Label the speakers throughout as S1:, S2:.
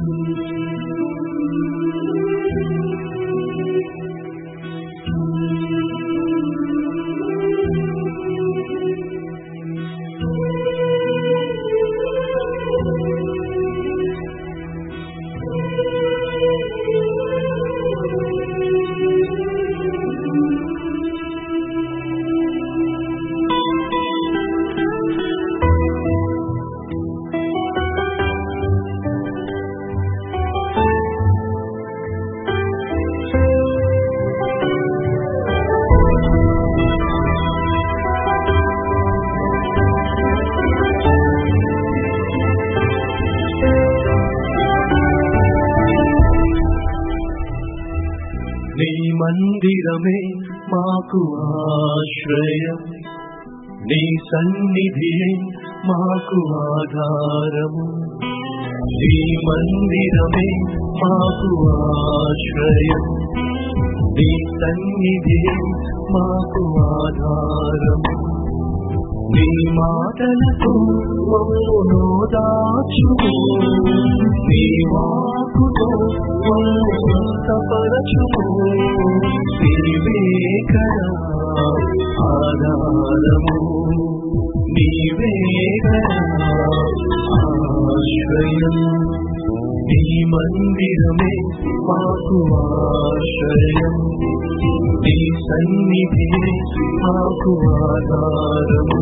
S1: నీ మందిరమే మాకు ఆశ్రయం నీ సన్నిధియే మాకు ఆధారము నీ మందిరమే మాకు ఆశ్రయం నీ సన్నిధియే మాకు ఆధారము నీ మాటలతో మమ్మును దాచుము నీ వాకుతో మమ్ము స్వస్థపరచుము నీవే కదా ఆధారము నీవే కదా ఆశ్రయం నీ మందిరమే మాకు ఆశ్రయం నీ సన్నిధియే మాకు ఆధారము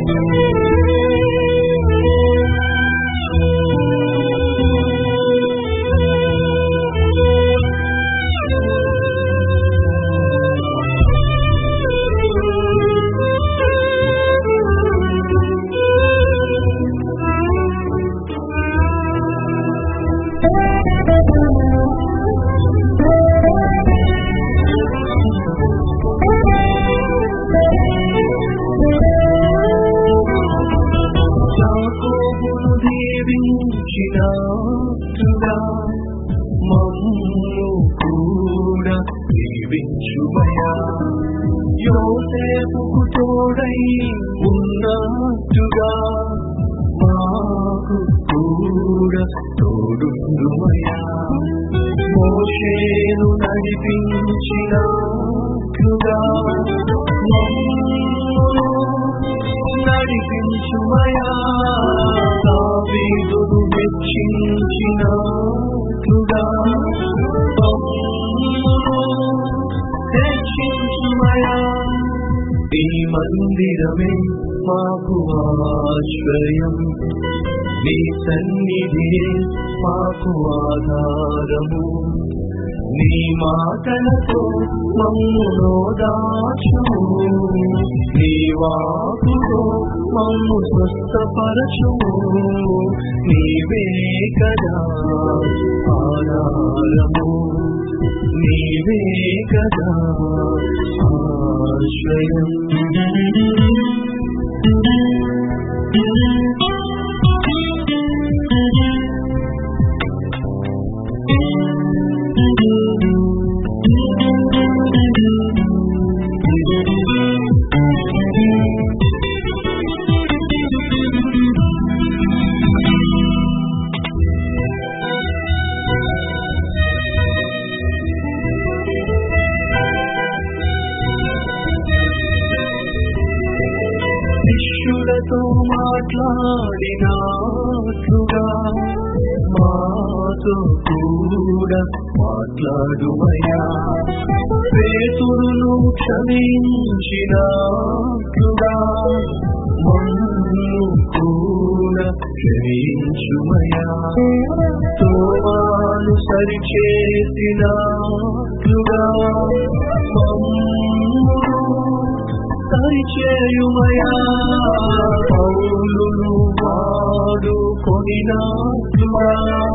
S1: యాకోబును దీవించినట్టుగా మమ్ము కూడా దీవించుమయా యోసేపుకు తోడై ఉన్నట్టుగా మాకు కూడా తోడుందుమయా మోషేను నడిపించినట్టుగా మమ్మును నడిపించుమయా దావీదును మెచ్చించినట్లుగా మమ్మును రక్షించుమయా ఈ మందిరమే మాకు ఆశ్రయం నీ సన్నిధియే మాకు ఆధారము నీ మాటలతో మమ్మును దాచుము నీ వాకుతో మమ్ము స్వస్థపరచుము నీవే కదా ఆధారము నీవే కదా ఆశ్రయం శిష్యులతో మాట్లాడినట్లుగా మాతో కూడా మాట్లాడుమయ్యా పేతురును క్షమించినట్లుగా మన్ను కూడా క్షమించుమయ్యా తోమాను సరిచేసినట్లుగా మమ్మును సరిచేయుమయా పౌలును వాడు కొనినాట్లుగా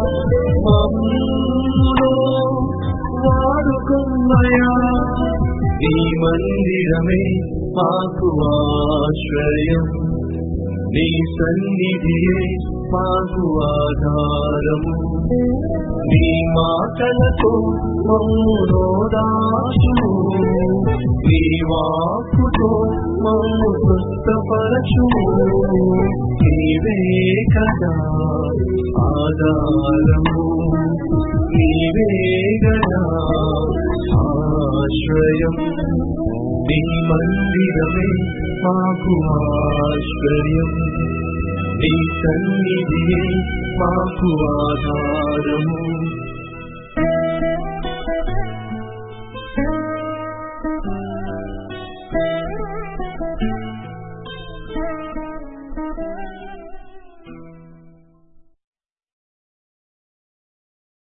S1: మమ్మును వాడుకున్నయా ఈ మందిరమే మాకు ఆశ్రయం నీ సన్నిధియే మాకు ఆధారము నీ మాటలతో మమ్మునోదాశుము నీ వాక్కుతో మమ్ము స్వస్థపరచుము నీవే కదా ఆధారము నీవే కదా ఆశ్రయం నీ మందిరమే మాకు ఆశ్రయం నీ సన్నిధియే మాకు ఆధారము